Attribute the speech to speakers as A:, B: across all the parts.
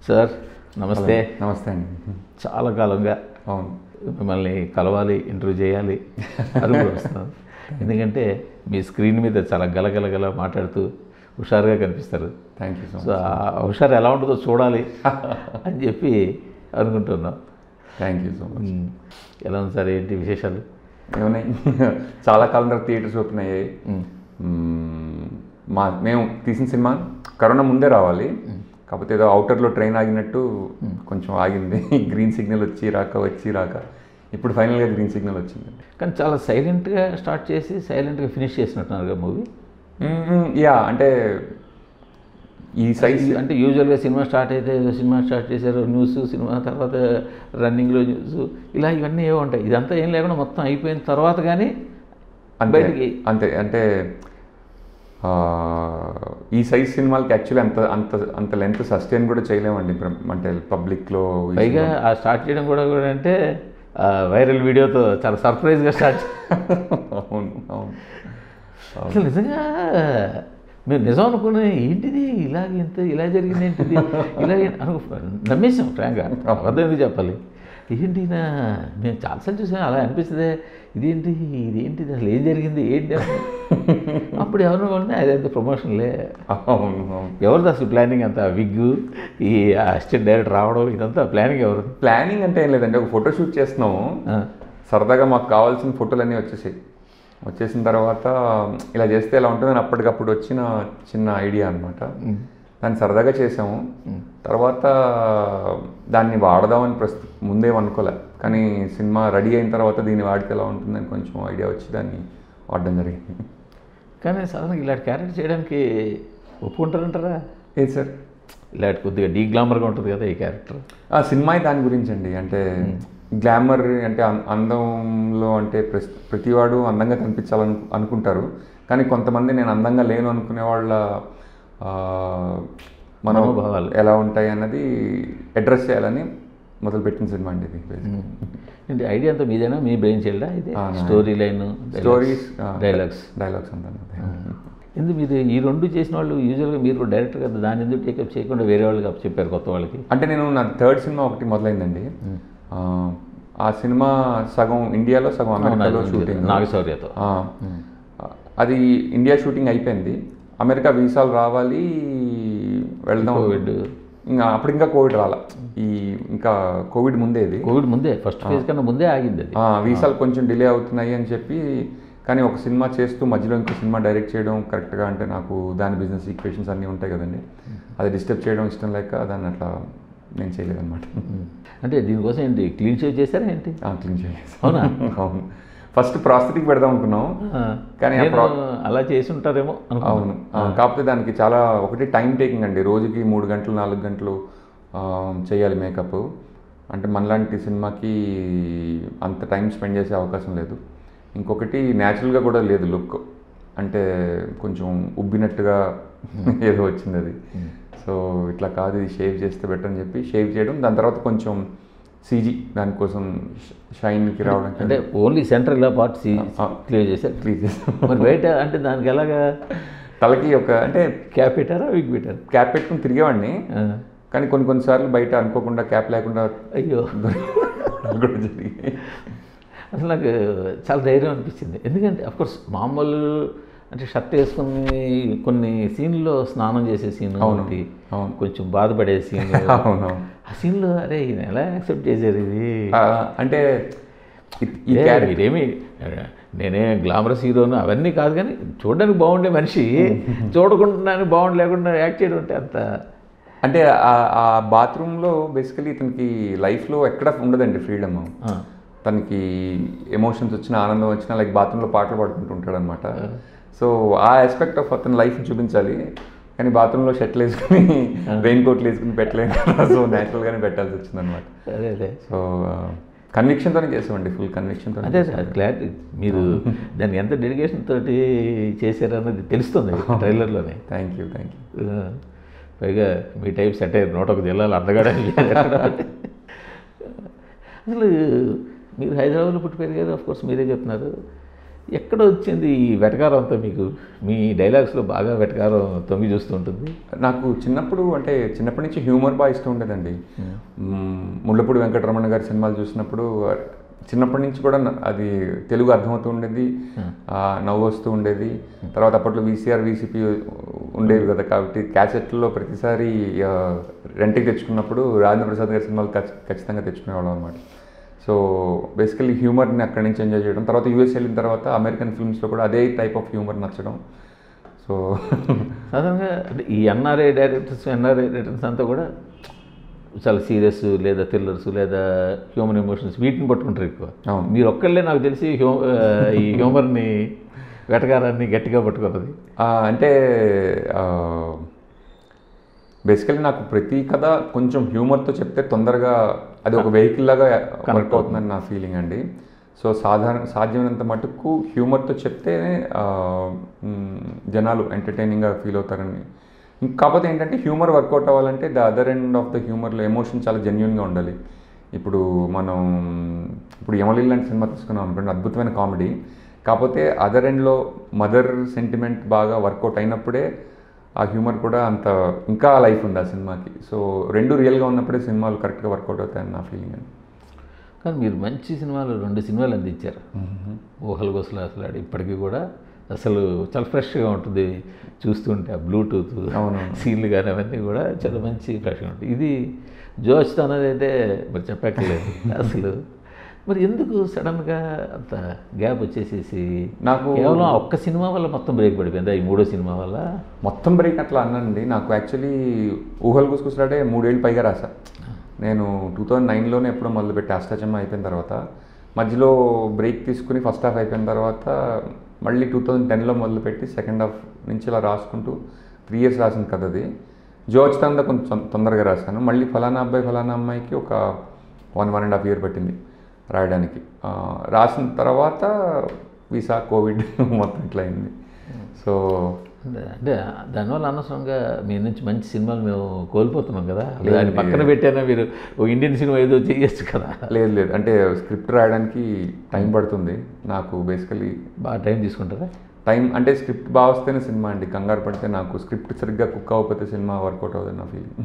A: Sir నమస్తే
B: నమస్తే అండి
A: చాలా కాలంగా
B: అవును
A: మిమ్మల్ని కలవాలి ఇంటర్వ్యూ చేయాలి అని కూడా వస్తున్నాను ఎందుకంటే మీ స్క్రీన్ మీద చాలా గలగలగల మాట్లాడుతూ హుషారుగా కనిపిస్తారు
B: థ్యాంక్ యూ సో
A: సో ఆ హుషారు ఎలా ఉంటుందో చూడాలి అని చెప్పి అనుకుంటున్నాం
B: thank you so much
A: um, ఎలా ఉంది సార్ ఏంటి విశేషాలు
B: ఏమున్నాయి చాలా కాలం తర్వాత థియేటర్స్ ఓపెన్ అయ్యాయి మ్మ్, మా మేము తీసిన సినిమా కరోనా ముందే రావాలి కాకపోతే ఏదో అవుటర్లో ట్రైన్ ఆగినట్టు కొంచెం ఆగింది గ్రీన్ సిగ్నల్ వచ్చి రాక వచ్చి రాక ఇప్పుడు ఫైనల్గా గ్రీన్ సిగ్నల్ వచ్చింది
A: కానీ చాలా సైలెంట్గా స్టార్ట్ చేసి సైలెంట్గా ఫినిష్ చేసినట్టున్నారు మూవీ
B: మ్మ్, యా అంటే ఈ సైజ్
A: అంటే యూజువల్గా సినిమా స్టార్ట్ అయితే ఏదో సినిమా స్టార్ట్ చేశారు న్యూస్ సినిమా తర్వాత రన్నింగ్లో న్యూస్ ఇలా ఇవన్నీ ఏవో ఉంటాయి ఇదంతా ఏం లేకుండా మొత్తం అయిపోయిన తర్వాత కానీ
B: అంతే
A: బయటికి
B: అంతే అంటే ఆ, ఈ సైజ్ సినిమాలకి యాక్చువల్లీ అంత అంత అంత లెంత్ సస్టైన్ కూడా చేయలేమండి ప్ర- అంటే పబ్లిక్లో
A: పైగా ఆ స్టార్ట్ చేయడం కూడా కూడా అంటే వైరల్ వీడియోతో చాలా సర్ప్రైజ్గా స్టార్ట్
B: అవును అవును
A: అసలు నిజంగా మేము నిజం అనుకునే ఏంటిది ఇలాగ ఇంత ఇలా జరిగింది ఏంటిది ఇలా అనుకు నమ్మేసాం ఫ్రాంక్గా అబద్ధం ఎందుకు చెప్పాలి ఏంటి నా మేము చాలాసార్లు చూసాం అలా అనిపిస్తుంది ఇదేంటి ఇదేంటిది అసలు ఏం జరిగింది ఏంటి అని. అప్పుడు ఎవరు కొంటే అదంతా ప్రమోషన్లే
B: అవును అవును
A: ఎవరిది అసలు ప్లానింగ్ అంతా విగ్ ఈ అసిస్టెంట్ డైరెక్టర్ రావడం ఇదంతా ప్లానింగ్ ఎవరు
B: ప్లానింగ్ అంటే ఏం లేదండి ఒక ఫోటో షూట్ చేస్తున్నాము
A: ఆ,
B: సరదాగా మాకు కావాల్సిన ఫోటోలన్నీ వచ్చేసాయి వచ్చేసిన తర్వాత ఇలా చేస్తే ఎలా ఉంటుందని అప్పటికప్పుడు వచ్చిన చిన్న ఐడియా అనమాట దాన్ని సరదాగా చేసాము తర్వాత దాన్ని వాడదామని ప్రస్తు ముందేం అనుకోలే కానీ సినిమా రెడీ అయిన తర్వాత దీన్ని వాడితే ఎలా ఉంటుందని కొంచెం ఐడియా వచ్చి దాన్ని వాడడం జరిగింది
A: కానీ సాధారణంగా ఇలాంటి క్యారెక్టర్ చేయడానికి ఒప్పుకుంటారంటారా
B: ఏది సార్
A: ఇలాంటి కొద్దిగా డీ గ్లామర్గా ఉంటుంది కదా ఈ క్యారెక్టర్
B: ఆ సినిమా దాని గురించి అండి అంటే గ్లామర్ అంటే అం- అందంలో అంటే ప్రస్- ప్రతివాడు అందంగా కనిపించాలను అనుకుంటారు కానీ కొంతమంది నేను అందంగా లేను అనుకునే వాళ్ళ ఆ, మనం
A: మనోభావాలు.
B: ఎలా ఉంటాయి అన్నది అడ్రస్ చేయాలని మొదలుపెట్టిన సినిమా అండి ఇది
A: ఏంటి ఐడియా అంతా మీదేనా మీ బ్రెయిన్ చైల్డా ఇది
B: ఆ, నాదే.
A: Story line
B: stories
A: dialogues
B: dialogues అంటాను
A: ఎందుకు మీరు ఈ రెండు చేసిన వాళ్ళు యూజువల్గా మీరు డైరెక్టర్ కదా దాన్ని ఎందుకు టేకప్ చేయకుండా వేరే వాళ్ళకి అప్ చెప్పారు కొత్త వాళ్ళకి
B: అంటే నేను నా థర్డ్ సినిమా ఒకటి మొదలైందండి ఆ, ఆ సినిమా సగం ఇండియాలో సగం అమెరికాలో షూటింగ్
A: నాగశౌర్యతో
B: ఆ, అది ఇండియా షూటింగ్ అయిపోయింది అమెరికా వీసాలు రావాలి వెళ్దాం
A: కోవిడ్.
B: ఇంకా అప్పుడు ఇంకా కోవిడ్ రాల ఈ ఇంకా కోవిడ్ ముందే ఇది
A: కోవిడ్ ముందే ఫస్ట్ ఫేజ్ కన్నా ముందే ఆగింది అది
B: ఆ, వీసాలు కొంచెం డిలే అవుతున్నాయి అని చెప్పి కానీ ఒక సినిమా చేస్తూ మధ్యలో ఇంకో సినిమా డైరెక్ట్ చేయడం కరెక్ట్గా అంటే నాకు దాని బిజినెస్ ఈక్వేషన్స్ అన్నీ ఉంటాయి కదండి అది డిస్టర్బ్ చేయడం ఇష్టం లేక దాన్ని అట్లా నేను చేయలేదన్నమాట
A: అంటే దీనికోసం ఏంటి క్లీన్ షేవ్ చేశారా ఏంటి
B: క్లీన్ చేయలేదు
A: అవునా?
B: అవును ఫస్ట్ ప్రాస్థెటిక్ పెడదాం అనుకున్నాం
A: ఆ,
B: కానీ ఆ
A: నేను
B: ప్రా-
A: అలా చేసి ఉంటారేమో అనుకున్నాను
B: అవును ఆ, కాకపోతే దానికి చాలా ఒకటి టైం టేకింగ్ అండి రోజుకి మూడు గంటలు నాలుగు గంటలు ఆ, చేయాలి మేకప్ అంటే మనలాంటి సినిమాకి అంత టైం స్పెండ్ చేసే అవకాశం లేదు ఇంకొకటి న్యాచురల్గా కూడా లేదు లుక్ అంటే కొంచెం ఉబ్బినట్టుగా ఏదో వచ్చింది అది సో ఇట్లా కాదు ఇది షేవ్ చేస్తే బెటర్ అని చెప్పి షేవ్ చేయడం దాని తర్వాత కొంచెం సీజీ దానికోసం షైన్కి రావడానికి
A: అంటే ఓన్లీ సెంటర్ ఇలా పార్ట్
B: ఆ.
A: క్లియర్ చేశారు
B: ప్లీజ్
A: మరి బయట అంటే దానికి ఎలాగా
B: తలకి ఒక అంటే
A: క్యాప్ పెట్టారా విగ్ పెట్టారా
B: క్యాప్ పెట్టుకుని తిరిగేవాడిని
A: ఆ,
B: కానీ కొన్ని కొన్నిసార్లు బయట అనుకోకుండా క్యాప్ లేకుండా
A: అయ్యో
B: దొరకడం కూడా జరిగింది
A: అసలు నాకు చాలా ధైర్యం అనిపించింది ఎందుకంటే అఫ్కోర్స్ మామూలు అంటే షర్ట్ వేసుకుని కొన్ని సీన్లో స్నానం చేసే సీన్
B: అవును,
A: ఒకటి
B: అవును.
A: కొంచెం బాధపడే సీన్
B: అవును
A: ఆ సీన్లో అరే ఈయన ఎలా యాక్సెప్ట్ చేశారు ఇది
B: ఆ, అంటే ఈ- ఈ
A: ఏ,
B: క్యారెక్టర్
A: మీరేమి నేనే గ్లామరస్ హీరోను అవన్నీ కాదు కానీ చూడడానికి బాగుండే మనిషి చూడకుండా బాగుండి లేకుండా యాక్ట్ చేయడం అంటే అంత
B: అంటే ఆ- ఆ బాత్రూంలో బేసికలీ ఇతనికి లైఫ్లో ఎక్కడ ఉండదండి ఫ్రీడమ్
A: ఆ,
B: తనకి ఎమోషన్స్ వచ్చినా ఆనందం వచ్చినా లైక్ బాత్రూంలో పాటలు పాడుకుంటూ ఉంటాడు అనమాట సో ఆ ఆస్పెక్ట్ ఆఫ్ అతని లైఫ్ చూపించాలి కానీ బాత్రూంలో షర్ట్లు వేసుకుని రెయిన్ కోట్లు వేసుకుని పెట్టలేను సో న్యాచురల్గానే పెట్టాల్సి వచ్చింది అనమాట
A: అదే అదే
B: సో కన్విక్షన్తోనే చేసామండి ఫుల్ కన్విక్షన్తో
A: అదే సార్ క్లారిటీ మీరు దానికి ఎంత డెడికేషన్ తోటి చేశారన్నది తెలుస్తుంది ట్రైలర్లోనే
B: థ్యాంక్ యూ థ్యాంక్ యూ
A: ఆ, పైగా మీ టైప్ సెట్ అయ్యారు నూట ఒక జిల్లాలు అందగాడని అసలు మీరు హైదరాబాద్లో పుట్టి పెరిగారు ఆఫ్ కోర్స్ మీరే చెప్తున్నారు ఎక్కడ వచ్చింది ఈ వెటకారం అంతా మీకు మీ డైలాగ్స్లో బాగా వెటకారం తొంగి చూస్తూ ఉంటుంది
B: నాకు చిన్నప్పుడు అంటే చిన్నప్పటి నుంచి హ్యూమర్ బాగా ఇష్టం ఉండేదండి మ్మ్, ముళ్ళపూడి వెంకటరమణ గారి సినిమాలు చూసినప్పుడు చిన్నప్పటి నుంచి కూడా నా- అది తెలుగు అర్థమవుతూ ఉండేది ఆ, నవ్వు వస్తూ ఉండేది తర్వాత అప్పట్లో వీసీఆర్ వీసీపీ ఉండేవి కదా కాబట్టి క్యాసెట్లో ప్రతిసారి ఆ, రెంట్కి తెచ్చుకున్నప్పుడు రాజేంద్ర ప్రసాద్ గారి సినిమాలు ఖచ్- ఖచ్చితంగా తెచ్చుకునేవాళ్ళం అనమాట సో బేసికలీ హ్యూమర్ని అక్కడి నుంచి ఎంజాయ్ చేయడం తర్వాత యూఎస్ వెళ్ళిన తర్వాత అమెరికన్ ఫిల్మ్స్లో కూడా అదే టైప్ ఆఫ్ హ్యూమర్ నచ్చడం సో
A: సాధారణంగా అంటే ఈ ఎన్ఆర్ఐ డైరెక్టర్స్ ఎన్ఆర్ఐ డైరెక్టర్స్ అంతా కూడా చాలా సీరియస్ లేదా థ్రిల్లర్స్ లేదా హ్యూమన్ ఎమోషన్స్ వీటిని పట్టుకుంటారు ఎక్కువ
B: అవును.
A: మీరు ఒక్కళ్ళే నాకు తెలిసి హ్యూ ఆ, ఈ హ్యూమర్ని వెటకారాన్ని గట్టిగా పట్టుకున్నది
B: ఆ, అంటే బేసికలీ నాకు ప్రతి కథ కొంచెం హ్యూమర్తో చెప్తే తొందరగా అది ఒక వెహికల్ లాగా వర్క్ అవుతుందని నా ఫీలింగ్ అండి సో సాధారణ సాధ్యమైనంత మటుకు హ్యూమర్తో చెప్తేనే ఆ, మ్, జనాలు ఎంటర్టైనింగ్గా ఫీల్ అవుతారని ఇంక- కాకపోతే ఏంటంటే హ్యూమర్ వర్కౌట్ అవ్వాలంటే the other end of the హ్యూమర్లో ఎమోషన్ చాలా జెన్యున్గా ఉండాలి ఇప్పుడు మనం ఇప్పుడు యమలిల్ లాంటి సినిమా తీసుకున్నాం అనుకోండి అద్భుతమైన కామెడీ కాకపోతే అదర్ ఎండ్లో మదర్ సెంటిమెంట్ బాగా వర్కౌట్ అయినప్పుడే ఆ హ్యూమర్ కూడా అంత ఇంకా లైఫ్ ఉంది ఆ సినిమాకి సో రెండు రియల్గా ఉన్నప్పుడే సినిమాలు కరెక్ట్గా వర్కౌట్ అవుతాయని నా ఫీలింగ్ అండి
A: కానీ మీరు మంచి సినిమాలు రెండు సినిమాలు అందించారు ఊహలు గొసలు అసలు ఆడి ఇప్పటికీ కూడా అసలు చాలా ఫ్రెష్గా ఉంటుంది చూస్తుంటే ఆ బ్లూటూత్
B: అవునవును.
A: సీన్లు కానీ అవన్నీ కూడా చాలా మంచి ఫ్రెష్గా ఉంటుంది ఇది జోష్తో అనేది అయితే మరి చెప్పక్కర్లేదు అసలు మరి ఎందుకు సడన్గా అంత గ్యాప్ వచ్చేసేసి
B: నాకు
A: కేవలం ఆ ఒక్క సినిమా వల్ల మొత్తం బ్రేక్ పడిపోయిందా ఈ మూడో సినిమా వల్ల
B: మొత్తం బ్రేక్ అట్లా అన్నానండి నాకు యాక్చువల్లీ ఊహలు గుసుకుసలాడే మూడేళ్ళు పైగా రాసా నేను టూ థౌజండ్ నైన్లోనే ఎప్పుడో మొదలుపెట్టి అష్టాచమ్మ అయిపోయిన తర్వాత మధ్యలో బ్రేక్ తీసుకుని ఫస్ట్ హాఫ్ అయిపోయిన తర్వాత మళ్ళీ టూ థౌజండ్ టెన్లో మొదలుపెట్టి సెకండ్ హాఫ్ నుంచి ఇలా రాసుకుంటూ త్రీ ఇయర్స్ రాసిన కథ అది జోచితంగా కొంచెం తొందరగా రాశాను మళ్ళీ ఫలానా అబ్బాయి ఫలానా అమ్మాయికి ఒక one one and half year పట్టింది రాయడానికి ఆ, రాసిన తర్వాత వీసా కోవిడ్ మొత్తం ఇట్లా అయింది సో
A: అంటే దానివల్ల అనవసరంగా మీ నుంచి మంచి సినిమాలు మేము కోల్పోతున్నాం కదా దాన్ని పక్కన పెట్టైనా మీరు ఓ ఇండియన్ సినిమా ఏదో చేయొచ్చు కదా
B: లేదు లేదు అంటే స్క్రిప్ట్ రాయడానికి టైం పడుతుంది నాకు బేసికలీ
A: బాగా టైం తీసుకుంటారా
B: టైం అంటే స్క్రిప్ట్ బాగా వస్తేనే సినిమా అండి కంగారు పడితే నాకు స్క్రిప్ట్ సరిగ్గా కుక్ అవ్వకపోతే సినిమా వర్కౌట్ అవుతుంది నా ఫీలింగ్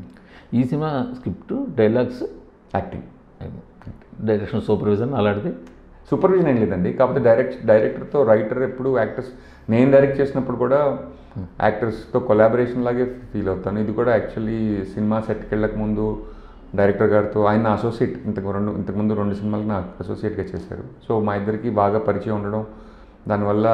A: ఈ cinema script dialogues
B: acting
A: direction supervision అలాంటిది
B: సూపర్విజన్ ఏం లేదండి కాకపోతే డైరెక్ట్ డైరెక్టర్తో రైటర్ ఎప్పుడు యాక్టర్స్ నేను డైరెక్ట్ చేసినప్పుడు కూడా యాక్టర్స్తో కొలాబరేషన్ లాగే ఫీల్ అవుతాను ఇది కూడా యాక్చువల్లీ సినిమా సెట్కి వెళ్ళక ముందు డైరెక్టర్ గారితో ఆయన అసోసియేట్ ఇంతకు రెండు ఇంతకుముందు రెండు సినిమాలకు నాకు అసోసియేట్గా చేశారు సో మా ఇద్దరికి బాగా పరిచయం ఉండడం దానివల్ల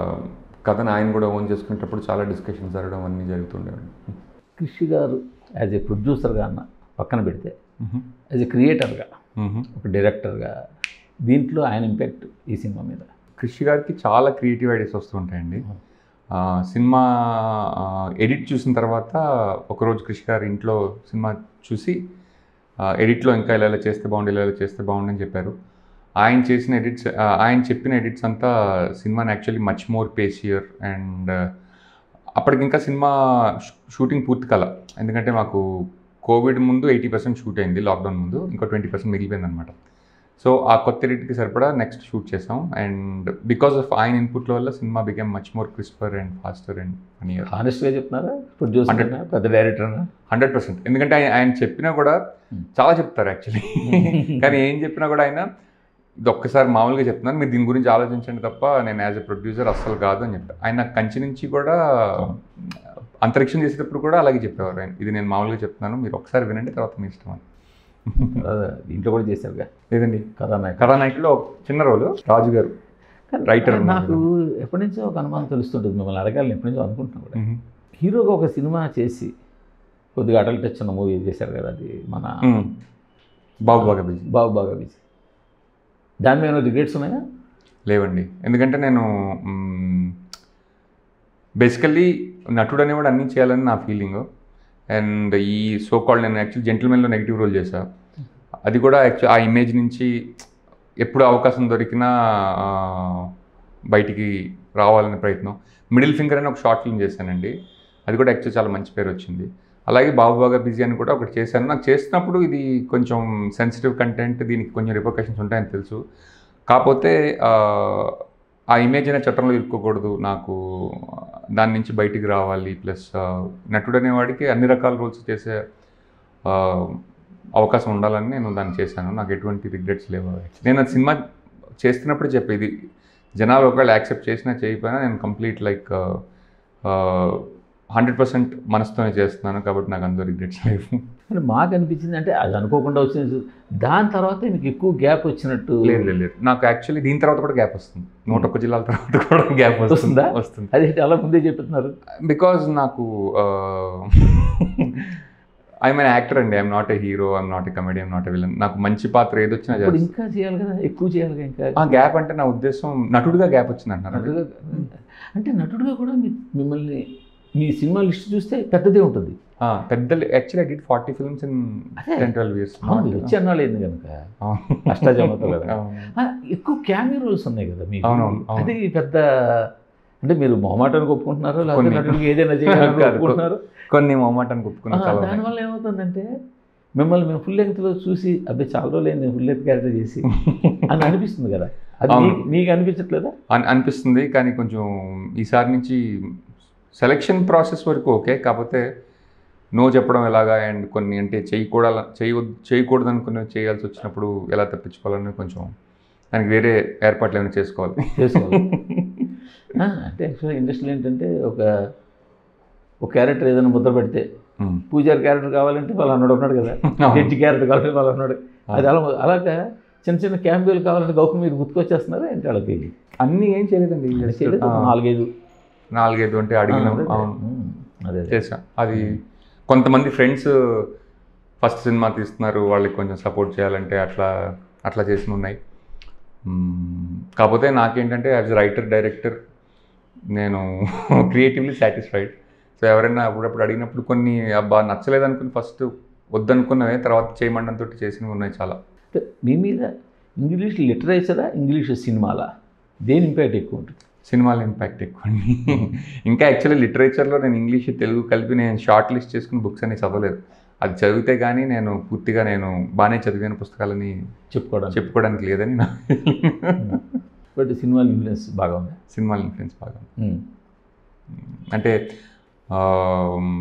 B: కథను ఆయన కూడా ఓన్ చేసుకునేటప్పుడు చాలా డిస్కషన్స్ జరగడం అన్నీ జరుగుతుండేవండి
A: కృషి గారు యాజ్ ఏ ప్రొడ్యూసర్గా అన్న పక్కన పెడితే యాజ్ ఏ క్రియేటర్గా ఒక డైరెక్టర్గా దీంట్లో ఆయన ఇంపాక్ట్ ఈ సినిమా మీద
B: కృషి గారికి చాలా క్రియేటివ్ ఐడియాస్ వస్తుంటాయండి ఆ, సినిమా ఎడిట్ చూసిన తర్వాత ఒకరోజు కృషి గారు ఇంట్లో సినిమా చూసి ఎడిట్లో ఇంకా ఇలా ఇలా చేస్తే బాగుండు ఇలా ఇలా చేస్తే బాగుండు అని చెప్పారు ఆయన చేసిన ఎడిట్స్ ఆయన చెప్పిన ఎడిట్స్ అంతా సినిమాని actually much more pacier and అప్పటికి ఇంకా సినిమా షూటింగ్ పూర్తి కల ఎందుకంటే మాకు కోవిడ్ ముందు ఎయిటీ పర్సెంట్ షూట్ అయింది లాక్డౌన్ ముందు ఇంకో ట్వంటీ పర్సెంట్ మిగిలిపోయింది అనమాట సో ఆ కొత్త ఎడిట్కి సరిపడా నెక్స్ట్ షూట్ చేసాం అండ్ బికాస్ ఆఫ్ ఆయన ఇన్పుట్ల వల్ల cinema became much more crisper and faster and funnier
A: హానెస్ట్గా చెప్తున్నారా ప్రొడ్యూసర్ పెద్ద డైరెక్టర్నా
B: హండ్రెడ్ పర్సెంట్ ఎందుకంటే ఆయన ఆయన చెప్పినా కూడా చాలా చెప్తారు యాక్చువల్లీ కానీ ఏం చెప్పినా కూడా ఆయన ఇది ఒక్కసారి మామూలుగా చెప్తున్నాను మీరు దీని గురించి ఆలోచించండి తప్ప నేను యాజ్ ఎ ప్రొడ్యూసర్ అస్సలు కాదు అని చెప్పాను ఆయన నాకు కంచి నుంచి కూడా అంతరిక్షం చేసేటప్పుడు కూడా అలాగే చెప్పేవారు ఆయన ఇది నేను మామూలుగా చెప్తున్నాను మీరు ఒకసారి వినండి తర్వాత మీ ఇష్టం అని
A: అదే, దీంట్లో కూడా చేశారుగా
B: లేదండి
A: కథానాయక
B: కథానాయకులో ఒక చిన్న రోలు రాజు గారు రైటర్
A: నాకు ఎప్పటి నుంచో ఒక అనుమానం తెలుస్తుంటుంది మిమ్మల్ని అడగాలని ఎప్పటి నుంచో అనుకుంటున్నాను కూడా హీరోగా ఒక సినిమా చేసి కొద్దిగా అటల్ టచ్ ఉన్న మూవీ చేశారు కదా అది మన
B: బాబు బాగా బిజీ
A: బాబు బాగా బిజీ దాని మీద రిగ్రెట్స్ ఉన్నాయా
B: లేవండి ఎందుకంటే నేను బేసికల్లీ నటుడు అనేవాడు అన్నీ చేయాలని నా ఫీలింగ్ అండ్ ఈ సో కాల్డ్ నేను యాక్చువల్ జెంటిల్మెన్లో నెగిటివ్ రోల్ చేశా అది కూడా యాక్చువల్ ఆ ఇమేజ్ నుంచి ఎప్పుడు అవకాశం దొరికినా ఆ, బయటికి రావాలనే ప్రయత్నం మిడిల్ ఫింగర్ అని ఒక షార్ట్ ఫిల్మ్ చేశానండి అది కూడా యాక్చువల్ చాలా మంచి పేరు వచ్చింది అలాగే బాబు బాగా బిజీ అని కూడా ఒకటి చేశాను నాకు చేసినప్పుడు ఇది కొంచెం సెన్సిటివ్ కంటెంట్ దీనికి కొంచెం రిపోర్కేషన్స్ ఉంటాయని తెలుసు కాకపోతే ఆ, ఆ ఇమేజ్ అనే చట్టంలో ఇరుక్కోకూడదు నాకు దాని నుంచి బయటికి రావాలి ప్లస్ నటుడు అనేవాడికి అన్ని రకాల రోల్స్ చేసే ఆ, అవకాశం ఉండాలని నేను దాన్ని చేశాను నాకు ఎటువంటి రిగ్రెట్స్ లేవు నేను ఆ సినిమా చేస్తున్నప్పుడు చెప్పేది జనాలు ఒకవేళ యాక్సెప్ట్ చేసినా చేయకపోయినా నేను కంప్లీట్ లైక్ హండ్రెడ్ పర్సెంట్ మనసుతోనే చేస్తున్నాను కాబట్టి నాకు అందరూ రిగ్రెట్స్ లేవు
A: అంటే మాకు అనిపించింది అంటే అది అనుకోకుండా వచ్చింది దాని తర్వాత మీకు ఎక్కువ గ్యాప్ వచ్చినట్టు
B: లేదు లేదు లేదు నాకు యాక్చువల్లీ దీని తర్వాత కూడా గ్యాప్ వస్తుంది నూట ఒక్క జిల్లాల తర్వాత కూడా గ్యాప్ వస్తుందా
A: వస్తుందా?
B: వస్తుంది
A: అది అలా ముందే చెప్తున్నారు
B: బికాజ్ నాకు ఐఎమ్ అన్ యాక్టర్ అండి I'm not a hero I'm not a comedy I'm not a villain నాకు మంచి పాత్ర ఏది వచ్చినా
A: ఇప్పుడు
B: చేస్తాను
A: ఇంకా చేయాలి కదా ఎక్కువ చేయాలి కదా ఇంకా
B: ఆ గ్యాప్ అంటే నా ఉద్దేశం నటుడుగా గ్యాప్ వచ్చింది అంటున్నారు
A: నటుడుగా అంటే నటుడుగా కూడా మీ మిమ్మల్ని మీ సినిమా లిస్ట్ చూస్తే పెద్దదే ఉంటుంది
B: పెద్ద actually I did forty films in
A: అదే.
B: టెన్ ట్వెల్వ్ ఇయర్స్
A: అవును వచ్చి అన్నాళ్ళు అయింది కనుక అష్టాచమ్మతో కదా
B: అవును.
A: ఆ, ఎక్కువ క్యామియో రోల్స్ ఉన్నాయి కదా మీకు
B: అవునవును, అవును.
A: అది పెద్ద అంటే మీరు మొహమాటానికి ఒప్పుకుంటున్నారు లేకపోతే
B: కొన్ని.
A: నటుడికి ఏదైనా చేయాలని
B: కాదు,
A: ఒప్పుకుంటున్నారు
B: కొన్ని మొహమాటానికి ఒప్పుకున్న చాలా ఉన్నాయి.
A: దానివల్ల ఏమవుతుందంటే మిమ్మల్ని మేము ఫుల్ లెంగ్త్లో చూసి అబ్బాయి చాలా రోజులు నేను ఫుల్ లెంగ్త్ క్యారెక్టర్ చేసి అని అనిపిస్తుంది కదా అది
B: అవును.
A: మీకు- మీకు అనిపించట్లేదా
B: అన్- అనిపిస్తుంది కానీ కొంచెం ఈసారి నుంచి సెలెక్షన్ ప్రాసెస్ వరకు ఓకే కాకపోతే నో చెప్పడం ఎలాగా అండ్ కొన్ని అంటే చేయకూడాల చేయవద్దు చేయకూడదు అనుకుని చేయాల్సి వచ్చినప్పుడు ఎలా తప్పించుకోవాలని కొంచెం దానికి వేరే ఏర్పాట్లు ఏమైనా చేసుకోవాలి
A: చేసుకోవాలి ఆ, అంటే యాక్చువల్గా ఇండస్ట్రీలో ఏంటంటే ఒక ఒక క్యారెక్టర్ ఏదైనా ముద్ర పెడితే
B: ఉమ్.
A: పూజారి క్యారెక్టర్ కావాలంటే వాళ్ళు అన్నాడు ఉన్నాడు కదా
B: అవును.
A: జడ్జి క్యారెక్టర్ కావాలంటే వాళ్ళు అన్నాడు అది అలా అలాగా చిన్న చిన్న క్యాంపియన్లు కావాలంటే గౌకం మీరు గుర్తుకొచ్చేస్తున్నారా ఏంటి వాళ్ళకి
B: అన్నీ ఏం చేయలేదండి
A: అంటే
B: Just,
A: చేయలేదు, ఒక
B: ఆ,
A: నాలుగైదు
B: నాలుగైదు అంటే అడిగినాం
A: అదే,
B: అవును
A: ఉమ్, అదే అదే.
B: చేసా అది కొంతమంది ఫ్రెండ్స్ ఫస్ట్ సినిమా తీస్తున్నారు వాళ్ళకి కొంచెం సపోర్ట్ చేయాలంటే అట్లా అట్లా చేసి ఉన్నాయి మ్మ్. కాకపోతే నాకేంటంటే యాజ్ రైటర్ డైరెక్టర్ నేను క్రియేటివ్లీ సాటిస్ఫైడ్ సో ఎవరైనా అప్పుడప్పుడు అడిగినప్పుడు కొన్ని అబ్బా నచ్చలేదు అనుకుని ఫస్ట్ వద్దనుకున్నవే తర్వాత చేయమండంతో చేసినవి ఉన్నాయి చాలా
A: అంటే మీ మీద ఇంగ్లీష్ లిటరేచరా ఇంగ్లీష్ సినిమాలా దేని ఇంపాక్ట్ ఎక్కువ ఉంటుంది
B: సినిమాల ఇంపాక్ట్ ఎక్కువ అండి ఇంకా యాక్చువల్లీ లిటరేచర్లో నేను ఇంగ్లీష్ తెలుగు కలిపి నేను షార్ట్ లిస్ట్ చేసుకుని బుక్స్ అన్ని చదవలేదు అది చదివితే కానీ నేను పూర్తిగా నేను బాగానే చదివిన పుస్తకాలని
A: చెప్పుకోవడానికి
B: చెప్పుకోవడానికి లేదని నా
A: బట్ సినిమాల ఇన్ఫ్లుయెన్స్ బాగా ఉంది
B: సినిమాల ఇన్ఫ్లుయెన్స్ బాగా ఉంది.
A: ఉమ్.
B: అంటే ఆమ్,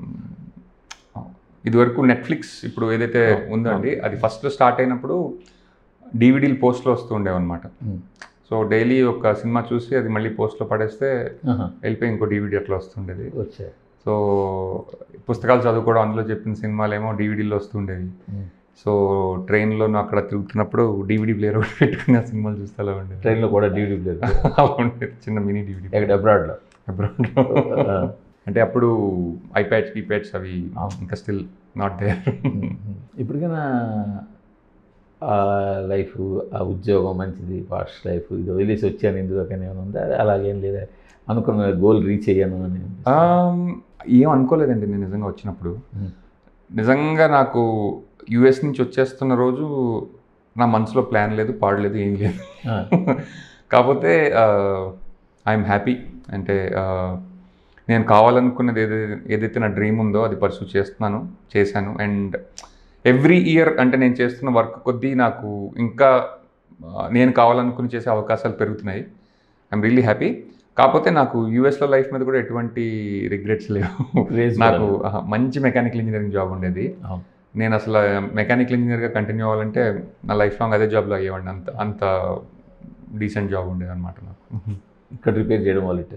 B: ఇదివరకు నెట్ఫ్లిక్స్ ఇప్పుడు ఏదైతే ఉందండి అది ఫస్ట్లో స్టార్ట్ అయినప్పుడు డివిడీలు పోస్ట్లో వస్తూ ఉండేవన్నమాట
A: ఉమ్.
B: సో డైలీ ఒక సినిమా చూసి అది మళ్ళీ పోస్ట్లో పడేస్తే
A: ఆహా.
B: వెళ్ళిపోయి ఇంకో డివిడీ అట్లా వస్తుండేది
A: వచ్చాయి
B: సో పుస్తకాలు చదువుకోవడం అందులో చెప్పిన సినిమాలు ఏమో డివిడీలో వస్తుండేవి
A: ఉమ్.
B: సో ట్రైన్లో అక్కడ తిరుగుతున్నప్పుడు డివిడీ ప్లేయర్ ఒకటి పెట్టుకుని ఆ సినిమాలు చూస్తే అలా ఉండేది
A: ట్రైన్లో కూడా డీవీ ప్లేయర్
B: అలా ఉండేది చిన్న మినీ డివిడీ
A: ఎక్కడ అబ్రాడ్లో
B: అంటే అప్పుడు ఐప్యాడ్స్ కీప్యాడ్స్ అవి
A: అవును.
B: ఇంకా స్టిల్ నాట్ దేర్
A: ఇప్పటికైనా ఆ లైఫ్ ఆ ఉద్యోగం మంచిది ఫాస్ట్ లైఫ్ ఇది వదిలేసి వచ్చాను ఇందులో కానీ ఏమైనా ఉందా అలాగేం లేదా అనుకున్న గోల్ రీచ్ అయ్యాను అని
B: ఏం అనుకోలేదండి నేను నిజంగా వచ్చినప్పుడు
A: ఉమ్.
B: నిజంగా నాకు యుఎస్ నుంచి వచ్చేస్తున్న రోజు నా మనసులో ప్లాన్ లేదు పాడలేదు ఏం లేదు
A: ఆ,
B: కాకపోతే ఐఎమ్ హ్యాపీ అంటే ఆ, నేను కావాలనుకున్నది ఏదైతే ఏదైతే నా డ్రీమ్ ఉందో అది పర్సూ చేస్తున్నాను చేశాను అండ్ ఎవ్రీ ఇయర్ అంటే నేను చేస్తున్న వర్క్ కొద్దీ నాకు ఇంకా ఆ, నేను కావాలనుకుని చేసే అవకాశాలు పెరుగుతున్నాయి ఐఎమ్ రియలీ హ్యాపీ కాకపోతే నాకు యూఎస్లో లైఫ్ మీద కూడా ఎటువంటి రిగ్రెట్స్ లేవు
A: Craze
B: నాకు
A: కూడా
B: ఆహా, మంచి మెకానికల్ ఇంజనీరింగ్ జాబ్ ఉండేది
A: అవును.
B: నేను అసలు మెకానికల్ ఇంజనీర్గా కంటిన్యూ అవ్వాలంటే నా లైఫ్ లాంగ్ అదే జాబ్లో అయ్యేవాడిని అంత అంత డీసెంట్ జాబ్ ఉండేది అనమాట నాకు
A: ఇక్కడ రిపేర్ చేయడం వాళ్ళు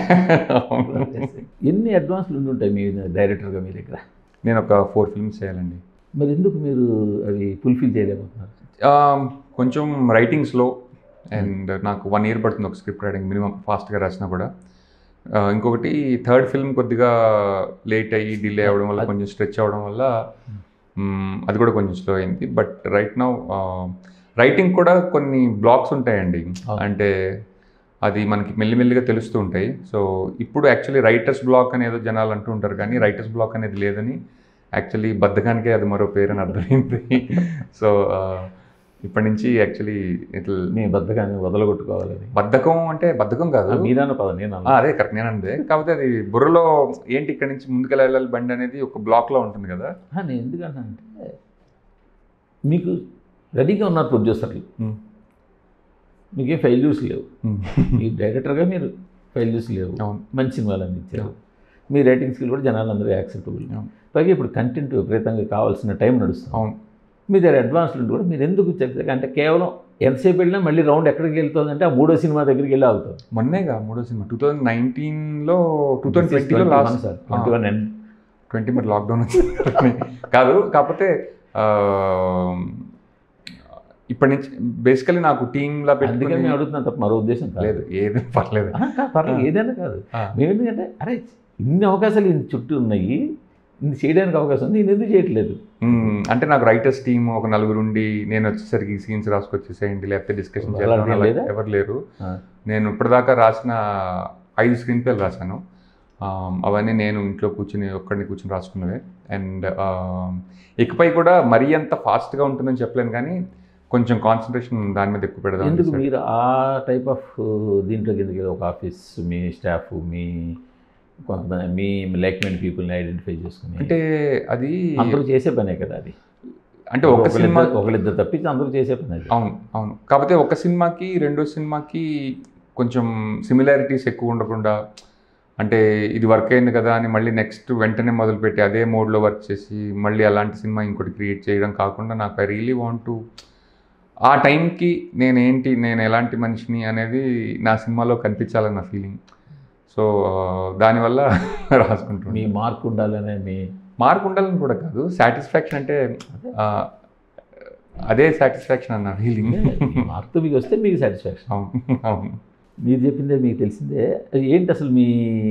A: ఎన్ని అడ్వాన్స్లు ఉండి ఉంటాయి మీ డైరెక్టర్గా మీ దగ్గర
B: నేను ఒక ఫోర్ ఫిల్మ్స్ చేయాలండి
A: మరి ఎందుకు మీరు అవి ఫుల్ఫిల్ చేయలేకపోతున్నారు
B: ఆ, కొంచెం రైటింగ్ స్లో అండ్ నాకు వన్ ఇయర్ పడుతుంది ఒక స్క్రిప్ట్ రైటింగ్ మినిమం ఫాస్ట్గా రాసినా కూడా ఆ, ఇంకొకటి థర్డ్ ఫిల్మ్ కొద్దిగా లేట్ అయ్యి డిలే అవ్వడం వల్ల కొంచెం స్ట్రెచ్ అవ్వడం వల్ల మ్, అది కూడా కొంచెం స్లో అయింది బట్ రైట్ నౌ రైటింగ్ కూడా కొన్ని బ్లాక్స్ ఉంటాయండి
A: అవును.
B: అంటే అది మనకి మెల్లిమెల్లిగా తెలుస్తూ ఉంటాయి సో ఇప్పుడు యాక్చువల్లీ రైటర్స్ బ్లాక్ అనేదో జనాలు అంటూ ఉంటారు కానీ రైటర్స్ బ్లాక్ అనేది లేదని యాక్చువల్లీ బద్ధకానికే అది మరో పేరు అని అర్థమైంది సో ఇప్పటి నుంచి యాక్చువల్లీ ఇట్లా
A: మీ బద్దకాన్ని వదలగొట్టుకోవాలని
B: బద్ధకం అంటే బద్ధకం కాదు
A: ఆ, మీరన్న పదం నేను
B: ఆ,
A: అన్నా.
B: అదే కరెక్ట్ నేను అందే కాకపోతే అది బుర్రలో ఏంటి ఇక్కడ నుంచి ముందుకు వెళ్ళాలి బండి అనేది ఒక బ్లాక్లో ఉంటుంది కదా
A: ఆ, నేను ఎందుకంటే మీకు రెడీగా ఉన్నారు ప్రొడ్యూసర్లు మీకేం ఫెయిల్యూర్స్ లేవు
B: ఉమ్.
A: ఈ డైరెక్టర్గా మీరు ఫెయిల్యూర్స్ లేవు
B: అవును
A: మంచి సినిమాలు అందించారు మీ రైటింగ్ స్కిల్ కూడా జనాలందరూ యాక్సెప్టబుల్
B: అవును.
A: పైగా ఇప్పుడు కంటెంట్ విపరీతంగా కావాల్సిన టైం నడుస్తుంది
B: అవును
A: మీ దగ్గర అడ్వాన్స్డ్ ఉండి కూడా మీరు ఎందుకు చెప్తారు అంటే కేవలం ఎంతసేపు వెళ్ళినా మళ్ళీ రౌండ్ ఎక్కడికి వెళ్తుంది అంటే ఆ మూడో సినిమా దగ్గరికి వెళ్ళి ఆగుతుంది
B: మొన్నేగా మూడో సినిమా టూ థౌజండ్ నైన్టీన్లో టూ థౌజండ్ ట్వంటీలో last
A: sir twenty one and
B: twenty మరి లాక్డౌన్ వచ్చింది కాదు కాకపోతే ఆ, ఇప్పటి నుంచి బేసికలీ నాకు టీంలా
A: అందుకని
B: పెట్టుకుని
A: మేము అడుగుతున్నాం తప్ప మరో ఉద్దేశం కాదు
B: లేదు ఏది పర్లేదు
A: ఆహా, కాదు, పర్లేదు
B: ఆ.
A: ఏదైనా కాదు
B: ఆ,
A: మేము ఎందుకంటే అరే ఇన్ని అవకాశాలు ఇన్ని చుట్టూ ఉన్నాయి ఇన్ని చేయడానికి అవకాశం ఉంది నేను ఎందుకు చేయట్లేదు
B: మ్మ్. అంటే నాకు రైటర్స్ టీమ్ ఒక నలుగురు ఉండి నేను వచ్చేసరికి సీన్స్ రాసుకొచ్చేసేయండి లేకపోతే డిస్కషన్
A: అలాంటి
B: చేద్దాం
A: ఏం
B: అలా
A: లేదా?
B: ఎవరు లేరు
A: ఆ.
B: నేను ఇప్పటిదాకా రాసిన ఐదు స్క్రీన్ ప్లేలు రాశాను ఆ, అవన్నీ నేను ఇంట్లో కూర్చుని ఒక్కడిని కూర్చుని రాసుకున్నవే అండ్ ఇకపై కూడా మరీ అంత ఫాస్ట్గా ఉంటుందని చెప్పలేను కానీ కొంచెం కాన్సన్ట్రేషన్ దాని మీద ఎక్కువ పెడదాం
A: ఎందుకు
B: అనేసి.
A: మీరు ఆ టైప్ ఆఫ్ దీంట్లో కిందకి వెళ్ళి ఒక ఆఫీస్ మీ స్టాఫ్ మీ కొంతమంది మీ లైక్ మైండ్ పీపుల్ని ఐడెంటిఫై చేసుకుని
B: అంటే అది
A: అందరూ చేసే పనే కదా అది
B: అంటే ఒక సినిమా
A: ఒకళ్ళిద్దరు ఒకళ్ళిద్దరు తప్పించి అందరూ చేసే పని అది
B: అవును అవును కాకపోతే ఒక సినిమాకి రెండో సినిమాకి కొంచెం సిమిలారిటీస్ ఎక్కువ ఉండకుండా అంటే ఇది వర్క్ అయింది కదా అని మళ్ళీ నెక్స్ట్ వెంటనే మొదలుపెట్టి అదే మోడ్లో వర్క్ చేసి మళ్ళీ అలాంటి సినిమా ఇంకోటి క్రియేట్ చేయడం కాకుండా నాకు ఐ రియలీ వాంట్ టు ఆ టైంకి నేను ఏంటి నేను ఎలాంటి మనిషిని అనేది నా సినిమాలో కనిపించాలని నా ఫీలింగ్ సో దానివల్ల రాసుకుంటున్నాను
A: మీ మార్క్ ఉండాలనే మీ
B: మార్క్ ఉండాలని కూడా కాదు సాటిస్ఫాక్షన్ అంటే ఆ, అదే సాటిస్ఫాక్షన్ అన్న ఫీలింగ్
A: మార్క్తో మీకు వస్తే మీకు సాటిస్ఫాక్షన్
B: అవును అవును
A: మీరు చెప్పిందే మీకు తెలిసిందే అది ఏంటి అసలు మీ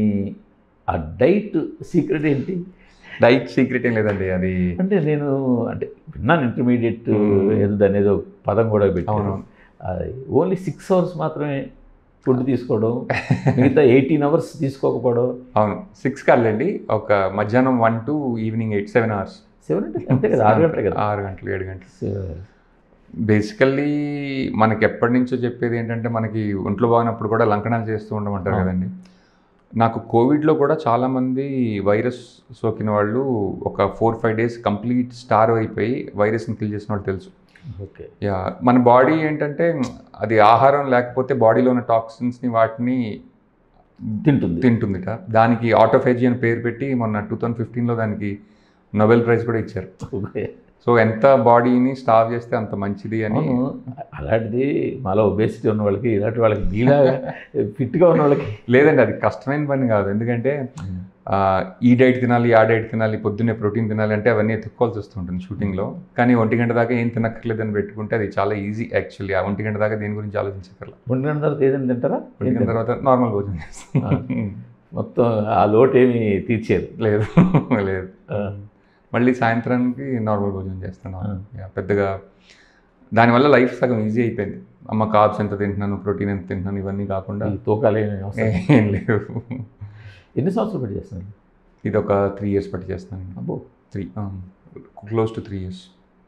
A: ఆ డైట్ సీక్రెట్ ఏంటి
B: డైట్ సీక్రెట్ ఏం లేదండి అది
A: అంటే నేను అంటే విన్నాను ఇంటర్మీడియట్
B: Hmm.
A: ఏదో అనేది ఒక పదం కూడా పెట్టాను
B: అవునవును.
A: అది ఓన్లీ సిక్స్ అవర్స్ మాత్రమే ఫుడ్ తీసుకోవడం మిగతా ఎయిటీన్ అవర్స్ తీసుకోకపోవడం
B: అవును సిక్స్ కాదులేండి ఒక మధ్యాహ్నం one to evening eight seven hours
A: seven అంటే అంతే కదా ఆరు గంటలే కదా
B: ఆరు గంటలు ఏడు గంటలు
A: So,
B: బేసికల్లీ మనకి ఎప్పటి నుంచో చెప్పేది ఏంటంటే మనకి ఒంట్లో బాగున్నప్పుడు కూడా లంకనాలు చేస్తూ ఉండమంటారు
A: అవును.
B: కదండి నాకు కోవిడ్లో కూడా చాలామంది వైరస్ సోకిన వాళ్ళు ఒక four five days complete starve అయిపోయి వైరస్ని కిల్ చేసిన వాళ్ళు తెలుసు
A: ఓకే
B: యా మన బాడీ ఏంటంటే అది ఆహారం లేకపోతే బాడీలో ఉన్న టాక్సిన్స్ని వాటిని
A: తింటుంది
B: తింటుందిట దానికి ఆటోఫేజీ అని పేరు పెట్టి మొన్న టూ థౌజండ్ ఫిఫ్టీన్లో దానికి నోబెల్ ప్రైజ్ కూడా ఇచ్చారు
A: ఓకే
B: సో ఎంత బాడీని స్టావ్ చేస్తే అంత మంచిది అని
A: అవును అలాంటిది మాలో ఒబేసిటీ ఉన్న వాళ్ళకి ఇలాంటి వాళ్ళకి మీలాగా ఫిట్గా ఉన్న వాళ్ళకి
B: లేదండి అది కష్టమైన పని కాదు ఎందుకంటే ఆ, ఈ డైట్ తినాలి ఆ డైట్ తినాలి పొద్దున్నే ప్రోటీన్ తినాలి అంటే అవన్నీ ఎత్తుక్కోవాల్సి వస్తుంటుంది షూటింగ్లో కానీ ఒంటి గంట దాకా ఏం తినక్కర్లేదని పెట్టుకుంటే అది చాలా ఈజీ యాక్చువల్లీ ఆ ఒంటి గంట దాకా దేని గురించి ఆలోచించక్కర్లా
A: ఒంటి గంట తర్వాత ఏదైనా తింటారా
B: ఒంటి గంట తర్వాత నార్మల్ భోజనం చేస్తాం
A: మొత్తం ఆ లోటు ఏమి తీర్చారు
B: లేదు లేదు మళ్ళీ సాయంత్రానికి నార్మల్ భోజనం చేస్తాను
A: ఆ.
B: యా, పెద్దగా దానివల్ల లైఫ్ సగం ఈజీ అయిపోయింది అమ్మ కార్బ్స్ ఎంత తింటున్నాను ప్రోటీన్ ఎంత తింటున్నాను ఇవన్నీ కాకుండా
A: ఈ తూకాలు ఏమి అవసరం
B: ఏం లేవు
A: ఎన్ని సంవత్సరాలు పెట్టి చేస్తున్నారు
B: ఇది ఒక త్రీ ఇయర్స్ పట్టి చేస్తాను
A: అబ్బో
B: three close to three years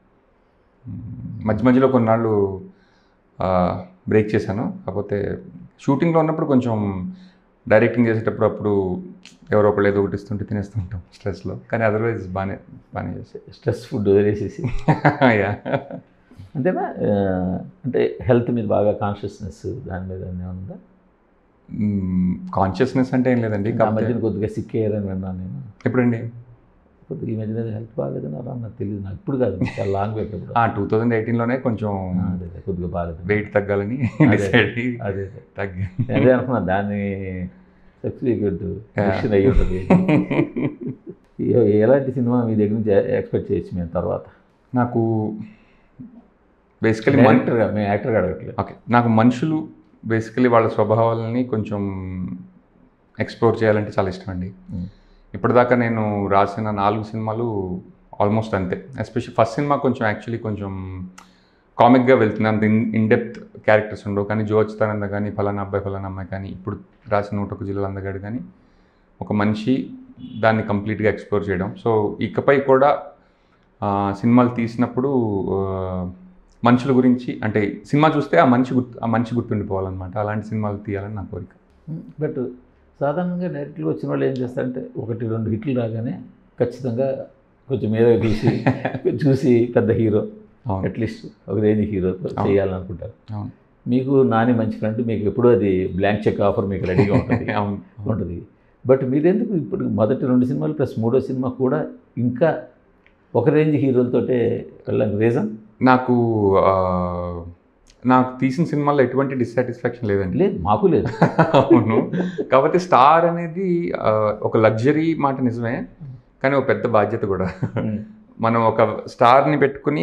B: మధ్య మధ్యలో కొన్నాళ్ళు బ్రేక్ చేశాను కాకపోతే షూటింగ్లో ఉన్నప్పుడు కొంచెం డైరెక్టింగ్ చేసేటప్పుడు అప్పుడు ఎవరో ఒకళ్ళు ఏదో ఒకటి ఇస్తుంటే తినేస్తూ ఉంటాం స్ట్రెస్లో కానీ అదర్వైజ్ బాగానే బాగానే చేసే
A: స్ట్రెస్ ఫుడ్ వదిలేసేసి
B: యా
A: అంతేనా ఆ, అంటే హెల్త్ మీద బాగా కాన్షియస్నెస్ దాని మీద ఏమైనా ఉందా
B: కాన్షియస్నెస్ అంటే ఏం లేదండి
A: ఆ
B: కాకపోతే
A: మధ్యన కొద్దిగా సిక్ అయ్యారని విన్నాను నేను
B: ఎప్పుడండి
A: కొద్దిగా ఈ మధ్యన హెల్త్ బాగాలేదని అలా నాకు తెలియదు నాకు ఇప్పుడు కాదు చాలా లాంగ్ బ్యాక్ ఇప్పుడు
B: టూ థౌజండ్ ఎయిటీన్లోనే కొంచెం
A: ఆ, అదే అదే కొద్దిగా బాగాలేదు
B: వెయిట్ తగ్గాలని
A: అదే.
B: డిసైడ్ అయ్యి
A: అదే అదే
B: తగ్గి
A: నేను అదే అనుకున్నా దాన్ని సర్టిఫికెట్ మిషన్ అయ్యి ఉంటుంది ఎ- ఎలాంటి సినిమా మీ దగ్గర నుంచి ఎక్స్పెక్ట్ చేయొచ్చు మేము తర్వాత
B: నాకు బేసికలీ మన్
A: డైరెక్టర్గా మేము యాక్టర్గా అడగట్లేదు
B: ఓకే నాకు మనుషులు బేసికలీ వాళ్ళ స్వభావాలని కొంచెం ఎక్స్ప్లోర్ చేయాలంటే చాలా ఇష్టం అండి
A: Mm.
B: ఇప్పటిదాకా నేను రాసిన నాలుగు సినిమాలు ఆల్మోస్ట్ అంతే ఎస్పెషల్లీ ఫస్ట్ సినిమా కొంచెం యాక్చువల్లీ కొంచెం కామిక్గా వెళ్తుంది అంత ఇన్ ఇన్డెప్త్ క్యారెక్టర్స్ ఉండవు కానీ జోచితానంద కానీ ఫలానా అబ్బాయి ఫలానా అమ్మాయి కానీ ఇప్పుడు రాసిన నూట ఒక జిల్లాల అందగాడు కానీ ఒక మనిషి దాన్ని కంప్లీట్గా ఎక్స్ప్లోర్ చేయడం సో ఇకపై కూడా ఆ, సినిమాలు తీసినప్పుడు ఆ, మనుషుల గురించి అంటే సినిమా చూస్తే ఆ మనిషి గుర్తు ఆ మనిషి గుర్తుండిపోవాలన్నమాట అలాంటి సినిమాలు తీయాలని నా కోరిక
A: బట్ సాధారణంగా డైరెక్ట్గా వచ్చిన వాళ్ళు ఏం చేస్తారంటే ఒకటి రెండు హిట్లు రాగానే ఖచ్చితంగా కొంచెం మీద చూసి చూసి పెద్ద హీరో
B: అవును
A: అట్లీస్ట్ ఒక రేంజ్ హీరో చేయాలనుకుంటారు
B: అవును
A: మీకు నాని మంచి ఫ్రెండ్ మీకు ఎప్పుడూ అది బ్లాంక్ చెక్ ఆఫర్ మీకు రెడీగా ఉంటుంది
B: అవును
A: ఉంటుంది బట్ మీరెందుకు ఇప్పుడు మొదటి రెండు సినిమాలు ప్లస్ మూడో సినిమా కూడా ఇంకా ఒక రేంజ్ హీరోలతోటే వెళ్ళడానికి రీజన్
B: నాకు ఆ, నాకు తీసిన సినిమాలో ఎటువంటి డిస్సాటిస్ఫాక్షన్ లేదండి
A: లేదు మాకు లేదు
B: అవును కాకపోతే స్టార్ అనేది ఆ, ఒక లగ్జరీ మాట నిజమే కానీ ఒక పెద్ద బాధ్యత కూడా మనం ఒక స్టార్ని పెట్టుకుని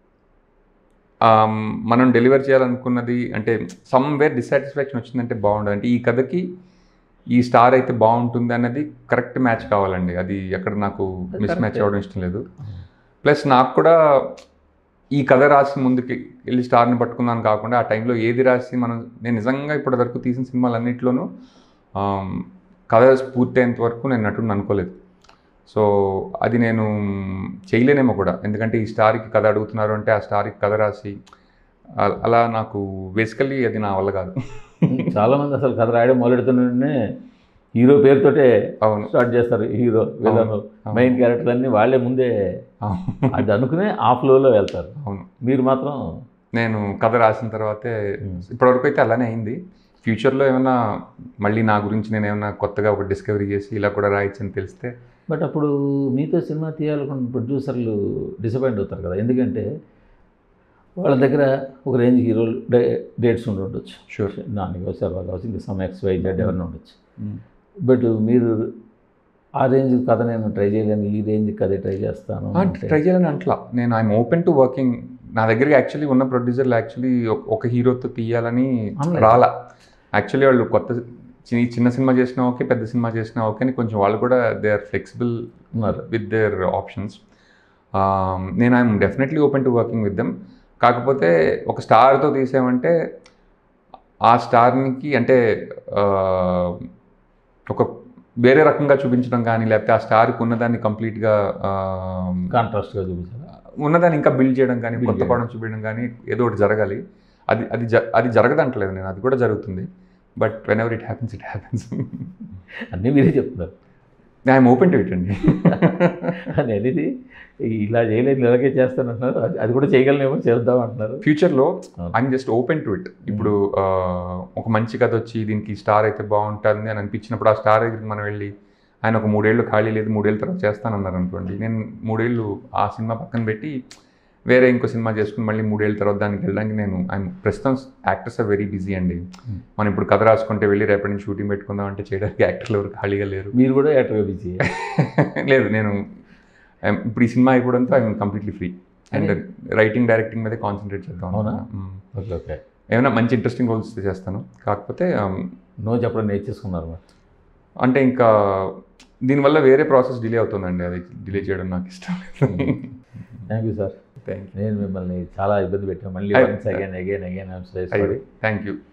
B: ఆమ్, మనం డెలివర్ చేయాలనుకున్నది అంటే సమ్వేర్ డిస్సాటిస్ఫాక్షన్ వచ్చిందంటే బాగుండదు అంటే ఈ కథకి ఈ స్టార్ అయితే బాగుంటుంది అన్నది కరెక్ట్ మ్యాచ్ కావాలండి అది ఎక్కడ నాకు
A: అది
B: మిస్ మ్యాచ్
A: correct.
B: అవ్వడం ఇష్టం లేదు ప్లస్ నాకు కూడా ఈ కథ రాసి ముందుకి వెళ్ళి స్టార్ని పట్టుకుందాను కాకుండా ఆ టైంలో ఏది రాసి మనం నేను నిజంగా ఇప్పటి వరకు తీసిన సినిమాలన్నింటిలోనూ ఆమ్, కథ పూర్తయ్యేంత వరకు నేను నటుడిని అనుకోలేదు సో అది నేను చేయలేనేమో కూడా ఎందుకంటే ఈ స్టార్కి కథ అడుగుతున్నారు అంటే ఆ స్టార్కి కథ రాసి అ- అలా నాకు బేసికల్లీ అది నా వల్ల కాదు
A: చాలా మంది అసలు కథ రాయడం మొదలెడుతుండే హీరో పేరుతోటే
B: అవును
A: స్టార్ట్ చేస్తారు హీరో విలన్
B: అవును.
A: మెయిన్ క్యారెక్టర్ అన్ని వాళ్ళే ముందే
B: అవును.
A: అది అనుకునే ఆ ఫ్లోలో వెళ్తారు
B: అవును
A: మీరు మాత్రం
B: నేను కథ రాసిన తర్వాతే
A: Hmm.
B: ఇప్పటివరకు అయితే అలానే అయింది ఫ్యూచర్లో ఏమైనా మళ్ళీ నా గురించి నేను ఏమైనా కొత్తగా ఒక డిస్కవరీ చేసి ఇలా కూడా రాయొచ్చని తెలిస్తే
A: బట్ అప్పుడు మీతో సినిమా తీయాలనుకున్న ప్రొడ్యూసర్లు డిసప్పాయింట్ అవుతారు కదా ఎందుకంటే వాళ్ళ దగ్గర ఒక రేంజ్ హీరోలు డే డేట్స్ ఉండి ఉండొచ్చు
B: షూర్
A: నాని కావచ్చు శర్వా కావచ్చు ఇంకా సమ్ ఎక్స్ వై జెడ్ ఎవరిని ఉండొచ్చు బట్ మీరు ఆ రేంజ్ కథ నేను ట్రై చేయలేను ఈ రేంజ్ కథ ట్రై చేస్తాను అంటే
B: ట్రై చేయాలని అంట్లా నేను ఐఎమ్ ఓపెన్ టు వర్కింగ్ నా దగ్గరికి యాక్చువల్లీ ఉన్న ప్రొడ్యూసర్లు యాక్చువల్లీ ఒక హీరోతో తీయాలని
A: అనలేదు.
B: రాలా యాక్చువల్లీ వాళ్ళు కొత్త చి- చిన్న సినిమా చేసినా ఓకే పెద్ద సినిమా చేసినా ఓకే అని కొంచెం వాళ్ళు కూడా దే ఆర్ ఫ్లెక్సిబుల్
A: ఉన్నారు
B: విత్ దేర్ ఆప్షన్స్ నేను I'm definitely open to working with them కాకపోతే ఒక స్టార్తో తీసామంటే ఆ స్టార్నికి అంటే ఆ, ఒక వేరే రకంగా చూపించడం కానీ లేకపోతే ఆ స్టార్కి ఉన్నదాన్ని కంప్లీట్గా
A: కాంట్రాస్ట్గా చూపించాలి
B: ఉన్నదాన్ని ఇంకా బిల్డ్ చేయడం కానీ
A: Build
B: కొత్త
A: చేయడం.
B: కోణం చూపించడం కానీ ఏదో ఒకటి జరగాలి అది అది జ అది జరగదంటలేదు నేను అది కూడా జరుగుతుంది but whenever it happens it happens
A: అన్నీ మీరే చెప్తున్నారు
B: ఐఎమ్ ఓపెన్ టు ఇట్ అండి
A: అని అనేది ఇలా చేయలేదు ఇలాగే చేస్తానంటున్నారు అది- అది కూడా చేయగలనేమో చేద్దాం అంటున్నారు
B: ఫ్యూచర్లో
A: అవును.
B: I'm just open to it ఇప్పుడు ఆ, ఒక మంచి కథ వచ్చి దీనికి స్టార్ అయితే బాగుంటుంది అని అనిపించినప్పుడు ఆ స్టార్ దగ్గరికి మనం వెళ్ళి ఆయన ఒక మూడేళ్ళు ఖాళీ లేదు మూడేళ్ళ తర్వాత చేస్తానన్నారు అనుకోండి నేను మూడేళ్ళు ఆ సినిమా పక్కన పెట్టి వేరే ఇంకో సినిమా చేసుకుని మళ్ళీ మూడేళ్ళ తర్వాత దానికి వెళ్ళడానికి నేను ఐఎమ్ ప్రస్తుతం యాక్టర్స్ ఆర్ వెరీ బిజీ అండి
A: Hmm.
B: మనం ఇప్పుడు కథ రాసుకుంటే వెళ్ళి రేపటి నుంచి షూటింగ్ పెట్టుకుందాం అంటే చేయడానికి యాక్టర్లు ఎవరు ఖాళీగా లేరు
A: మీరు కూడా యాక్టర్గా బిజీ
B: లేదు నేను I'm- ఇప్పుడు ఈ సినిమా అయిపోవడంతో I'm completely free and writing directing మీద కాన్సన్ట్రేట్ చేద్దాం
A: అవునా?
B: అనుకున్నా. Mm.
A: ఓకే ఓకే
B: ఏమైనా మంచి ఇంట్రెస్టింగ్ రోల్స్ చేస్తాను కాకపోతే um,
A: నో చెప్పడం నేర్చేసుకున్నారు మరి
B: అంటే ఇంకా దీనివల్ల వేరే ప్రాసెస్ డిలే అవుతుందండి అది డిలే చేయడం నాకు ఇష్టం లేదు
A: థ్యాంక్ యూ సార్
B: థ్యాంక్
A: నేను మిమ్మల్ని చాలా ఇబ్బంది పెట్టాను మళ్ళీ
B: అయ్యో.
A: Once again again again I'm
B: you thank you